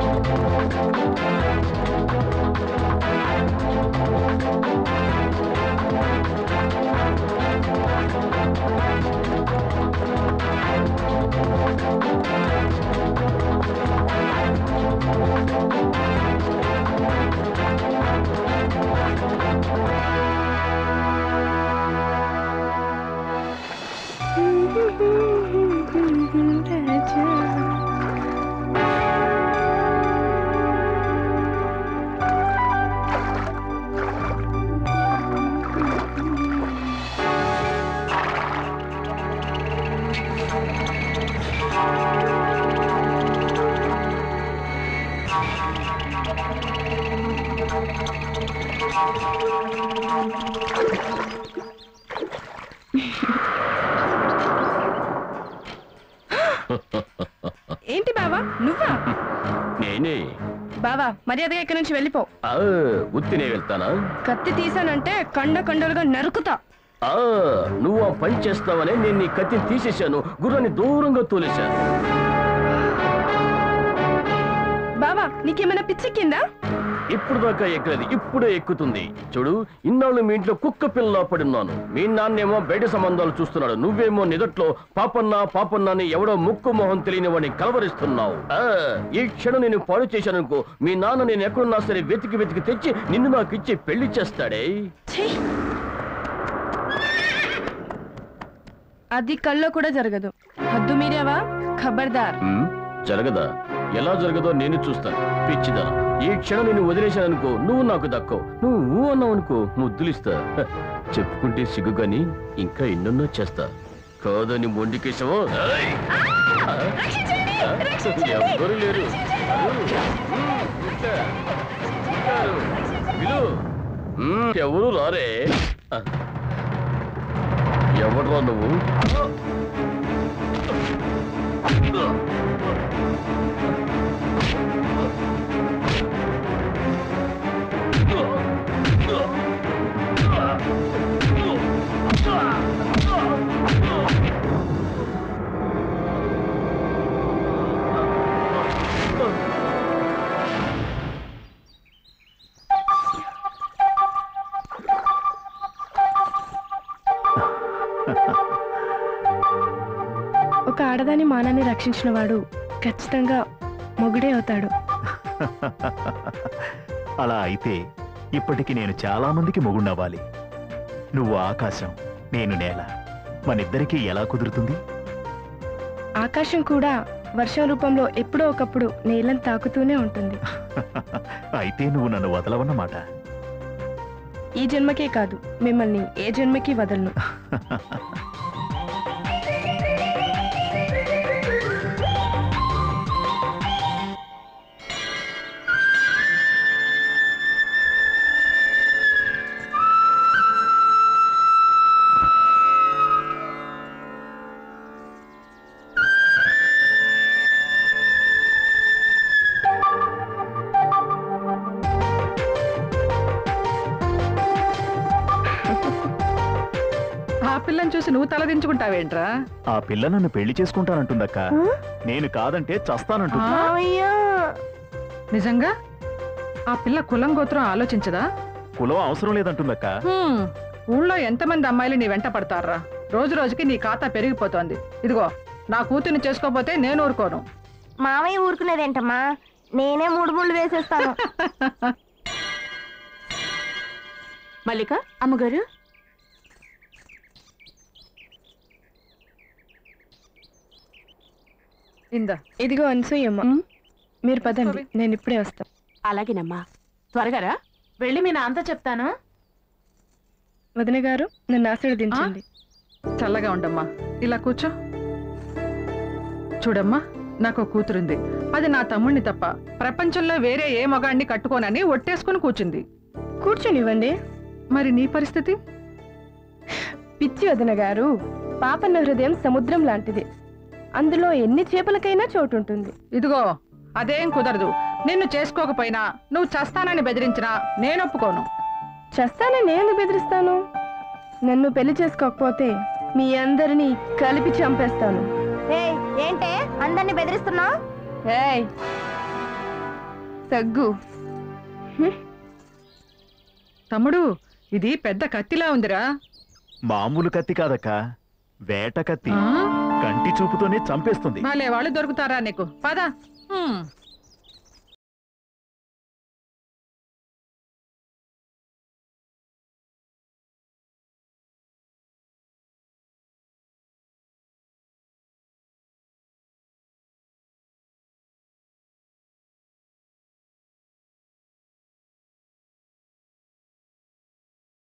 ఏంటి బావా నువ్వా నేనే బావా మర్యాదగా ఇక్కడి నుంచి వెళ్ళిపో ఆ, ఉత్తినే వెళ్తానా కత్తి తీసానంటే కండ కండలుగా నరుకుతా ఆ, నువ్వు ఆ పని చేస్తావనే నేను నీ కత్తిని తీసేశాను గుర్రాన్ని దూరంగా తోలేశాను బావా నీకేమైనా పిచ్చెక్కిందా ఇప్పుడు దాకా ఎక్కలేదు ఇప్పుడే ఎక్కుతుంది చూడు ఇన్నాళ్ళు మీ ఇంట్లో కుక్క పిల్ల పడున్నాను మీ నాన్నేమో బయట సంబంధాలు చూస్తున్నాడు నువ్వేమో నిదట్లో పాపన్న పాపన్న అని ఎవడో ముక్కు మొహం తెలియని వాడిని కలవరిస్తున్నావు ఆ, ఈ క్షణం నేను పాడు చేశాననుకో మీ నాన్న నేను ఎక్కడున్నా సరే వెతికి వెతికి తెచ్చి నిన్ను నాకు ఇచ్చి పెళ్లి చేస్తాడే ఛీ! అది కల్లో కూడా జరగదు హద్దు మీరావా ఖబర్దార్ ఉమ్, జరగదా ఎలా జరగదో నేను చూస్తాను పిచ్చిదా ఈ క్షణం నేను వదిలేశాననుకో నువ్వు నాకు దక్కవు నువ్వు ఊ అన్నావు అనుకో ముద్దులిస్తా హ, చెప్పుకుంటే సిగ్గు గాని ఇంకా ఎన్నెన్నో చేస్తా కాదని మొండికేశవో ఏయ్! ఆ? ఎవ్వరూ లేరు ఉమ్, ఇంకా, ఉంటారు. పిలు. ఉమ్, ఎవరు రారే ఆ. ఎవడ్రా నువ్వు ఒక ఆడదాని మానాన్ని రక్షించిన వాడు ఖచ్చితంగా మొగుడే అవుతాడు అలా అయితే ఇప్పటికి నేను చాలా మందికి మొగుణ్ణవ్వాలి నువ్వు ఆకాశం నేను నేల మనిద్దరికీ ఎలా కుదురుతుంది ఆకాశం కూడా వర్షం రూపంలో ఎప్పుడో ఒకప్పుడు నేలను తాకుతూనే ఉంటుంది అయితే నువ్వు నన్ను వదలవన్నమాట ఈ జన్మకే కాదు మిమ్మల్ని ఏ జన్మకి వదలను ఆ పిల్లని చూసి నువ్వు తలదించుకుంటావేంట్రా ఆ పిల్ల నన్ను పెళ్లి చేసుకుంటానంటుందక్క నేను కాదంటే చస్తానంటుంది నిజంగా ఆ పిల్ల కులం గోత్రం ఆలోచించదా కులం అవసరం లేదంటుందక్క హ్మ్, ఊళ్ళో ఎంతమంది అమ్మాయిలు నీ వెంట పడతారా రోజు రోజుకి నీ ఖాతా పెరిగిపోతోంది ఇదిగో నా కూతుర్ని చేసుకోపోతే నేను ఊరుకోను మామయ్య ఊరుకునేదేంటమ్మా నేనే మూడు ముళ్ళు వేసేస్తాను మల్లిక అమ్మగారు ఇందా ఇదిగో అనసూయమ్మ ఉమ్. మీరు పదండి నేను ఇప్పుడే వస్తా అలాగేనమ్మా త్వరగా రా వెళ్ళి మీ నాన్నతో చెప్తాను వదిన గారు నన్ను ఆశీర్వదించండి చల్లగా ఉండమ్మా ఇలా కూర్చో చూడమ్మా నాకు ఒక కూతురుంది అది నా తమ్ముణ్ణి తప్ప ప్రపంచంలో వేరే ఏ మగాడిని కట్టుకోనని ఒట్టేసుకుని కూర్చుంది కూర్చొనివ్వండి మరి నీ పరిస్థితి పిచ్చి వదిన గారు పాపన్న హృదయం సముద్రం లాంటిది అందులో ఎన్ని చేపలకైనా చోటు ఉంటుంది ఇదిగో అదేం కుదరదు నిన్ను చేసుకోకపోయినా నువ్వు చస్తానని బెదిరించినా నేను ఒప్పుకోను చస్తానని నేను బెదిరిస్తాను నన్ను పెళ్లి చేసుకోకపోతే మీ అందరినీ కలిపి చంపేస్తాను ఏయ్ ఏంటే అందరిని బెదిరిస్తున్నావు ఏయ్ తగ్గు తమ్ముడు ఇది పెద్ద కత్తిలా ఉందిరా మామూలు కత్తి కాదక్క వేట కత్తి ఆ? కంటి చూపుతోనే చంపేస్తుంది భలే వాళ్ళు దొరుకుతారా నీకు పద హ్మ్.